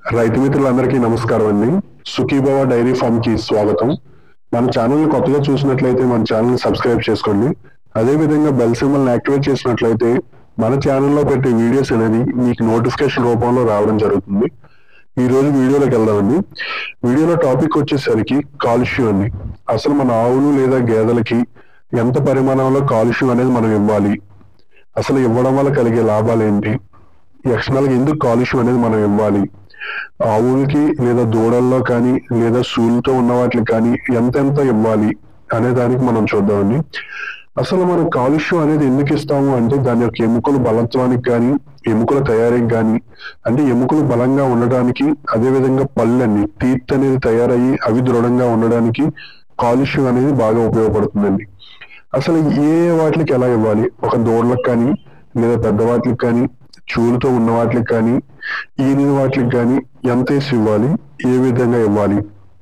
రైతు మిత్రులందరికీ నమస్కారం అండి సుఖీభవ డైరీ ఫామ్ కి స్వాగతం మన ఛానల్ ని కొత్తగా చూసినట్లయితే మన ఛానల్ ని సబ్స్క్రైబ్ చేసుకోండి అదే విధంగా బెల్ సింబల్ యాక్టివేట్ చేసినట్లయితే మన ఛానల్లో పెట్టే వీడియోస్ అనేది మీకు నోటిఫికేషన్ రూపంలో రావడం జరుగుతుంది ఈ రోజు వీడియోలోకి వెళ్దామండి వీడియోలో టాపిక్ వచ్చేసరికి కాలుష్యం అండి అసలు మన ఆవులు లేదా గేదెలకి ఎంత పరిమాణంలో కాలుష్యం అనేది మనం ఇవ్వాలి అసలు ఇవ్వడం వల్ల కలిగే లాభాలు ఏంటి యక్షణాలకు ఎందుకు కాలుష్యం అనేది మనం ఇవ్వాలి ఆవులకి లేదా దూడల్లో కానీ లేదా సూలుతో ఉన్న వాటికి కానీ ఎంతెంత ఇవ్వాలి అనే దానికి మనం చూద్దామండి అసలు మనం కాలుష్యం అనేది ఎందుకు ఇస్తాము అంటే దాని యొక్క ఎముకల బలత్వానికి కానీ ఎముకల తయారీకి కానీ అంటే ఎముకలు బలంగా ఉండడానికి అదే విధంగా పళ్ళన్ని టీత్ అనేది తయారయ్యి అవి దృఢంగా ఉండడానికి కాలుష్యం అనేది బాగా ఉపయోగపడుతుందండి అసలు ఏ వాటికి ఎలా ఇవ్వాలి ఒక దూడలకు కానీ లేదా పెద్ద వాటికి కానీ చూలుతో ఉన్న వాటికి కానీ ఈనిన వాటికి కానీ ఎంత వేసి ఇవ్వాలి ఏ విధంగా ఇవ్వాలి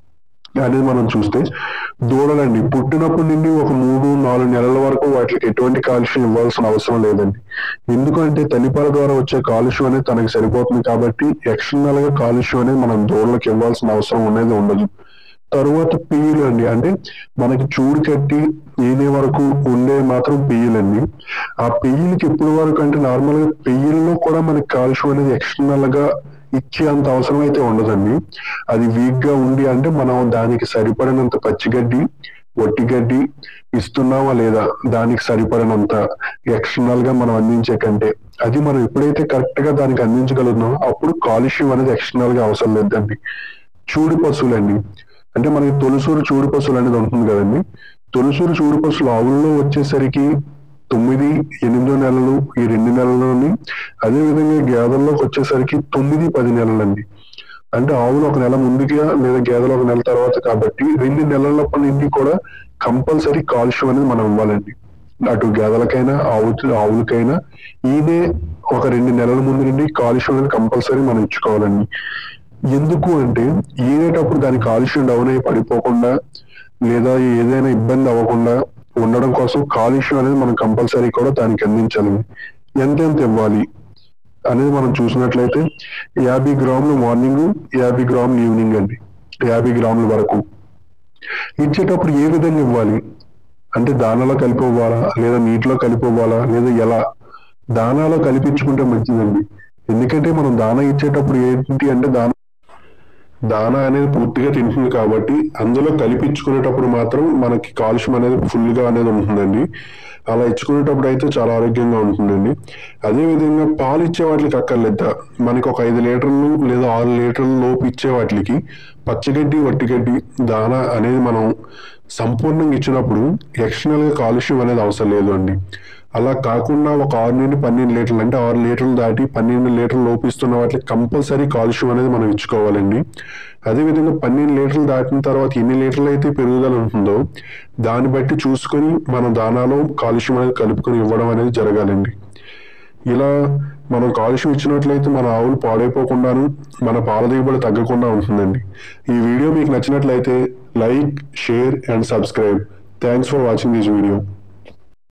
అనేది మనం చూస్తే దూడలండి పుట్టినప్పటి నుండి ఒక మూడు నాలుగు నెలల వరకు వాటికి ఎటువంటి కాలుష్యం ఇవ్వాల్సిన అవసరం లేదండి ఎందుకంటే తల్లిపాల ద్వారా వచ్చే కాలుష్యం అనేది తనకి సరిపోతుంది కాబట్టి ఎక్స్టర్నల్ గా కాలుష్యం అనేది మనం దూడలకు ఇవ్వాల్సిన అవసరం అనేది ఉండదు తరువాత పియ్యలు అండి అంటే మనకి చూడు కట్టి ఈనే వరకు ఉండే మాత్రం పెయ్యలండి ఆ పెయ్యలకి ఎప్పుడు వరకు అంటే నార్మల్ గా పెయ్యల్లో కూడా మనకి కాలుష్యం అనేది ఎక్స్టర్నల్ గా ఇచ్చే అంత అవసరం అయితే ఉండదండి అది వీక్ గా ఉండి అంటే మనం దానికి సరిపడినంత పచ్చిగడ్డి ఒట్టి గడ్డి ఇస్తున్నామా లేదా దానికి సరిపడినంత ఎక్స్టర్నల్ గా మనం అందించే కంటే అది మనం ఎప్పుడైతే కరెక్ట్ గా దానికి అందించగలుగుతున్నామో అప్పుడు కాలుష్యం అనేది ఎక్స్టర్నల్ గా అవసరం లేదండి చూడు పశువులండి అంటే మనకి తొలిసూరు చూడు పశువులు అనేది ఉంటుంది కదండి తొలిసూరు చూడు పశువులు ఆవుల్లో వచ్చేసరికి తొమ్మిది ఎనిమిదో నెలలు ఈ రెండు నెలలని అదే విధంగా గేదెల్లోకి వచ్చేసరికి తొమ్మిది పది నెలలండి అంటే ఆవులు ఒక నెల ముందుగా లేదా గేదెలు ఒక నెల తర్వాత కాబట్టి రెండు నెలలప్పటి నుండి కూడా కంపల్సరీ కాలుష్యం అనేది మనం ఇవ్వాలండి అటు గేదెలకైనా ఆవు ఆవులకైనా ఈనే ఒక రెండు నెలల ముందు నుండి కాలుష్యం అనేది కంపల్సరీ మనం ఇచ్చుకోవాలండి ఎందుకు అంటే ఈనేటప్పుడు దాని కాలుష్యం డౌన్ అయి పడిపోకుండా లేదా ఏదైనా ఇబ్బంది అవ్వకుండా ఉండడం కోసం కాలుష్యం అనేది మనం కంపల్సరీ కూడా దానికి అందించాలి ఎంతెంత ఇవ్వాలి అనేది మనం చూసినట్లయితే యాభై గ్రాములు మార్నింగ్ యాభై గ్రాములు ఈవినింగ్ అండి యాభై గ్రాముల వరకు ఇచ్చేటప్పుడు ఏ విధంగా ఇవ్వాలి అంటే దానాలో కలిపి ఇవ్వాలా లేదా నీటిలో కలిపి ఇవ్వాలా లేదా ఎలా దానాలో కలిపించుకుంటే మంచిదండి ఎందుకంటే మనం దానా ఇచ్చేటప్పుడు ఏంటి అంటే దాన దానా అనేది పూర్తిగా తింటుంది కాబట్టి అందులో కలిపించుకునేటప్పుడు మాత్రం మనకి కాలుష్యం అనేది ఫుల్ గా అనేది ఉంటుందండి అలా ఇచ్చుకునేటప్పుడు అయితే చాలా ఆరోగ్యంగా ఉంటుందండి అదే విధంగా పాలు ఇచ్చే వాటికి అక్కర్లేదు మనకి ఒక ఐదు లీటర్లు లేదా ఆరు లీటర్ల లోపు ఇచ్చే వాటికి పచ్చగడ్డి వట్టిగడ్డి దానా అనేది మనం సంపూర్ణంగా ఇచ్చినప్పుడు ఎక్స్టర్నల్ గా కాలుష్యం అనేది అవసరం లేదు అండి అలా కాకుండా ఒక ఆరు నుండి పన్నెండు లీటర్లు అంటే ఆరు లీటర్లు దాటి పన్నెండు లీటర్లు లోపిస్తున్న వాటికి కంపల్సరీ కాలుష్యం అనేది మనం ఇచ్చుకోవాలండి అదేవిధంగా పన్నెండు లీటర్లు దాటిన తర్వాత ఎన్ని లీటర్లు అయితే పెరుగుదల ఉంటుందో దాన్ని బట్టి చూసుకొని మన దానాలో కాలుష్యం అనేది కలుపుకొని ఇవ్వడం అనేది జరగాలండి ఇలా మనం కాలుష్యం ఇచ్చినట్లయితే మన ఆవులు పాడైపోకుండాను మన పాల దిగుబడి తగ్గకుండా ఉంటుందండి ఈ వీడియో మీకు నచ్చినట్లయితే like share and subscribe thanks for watching this video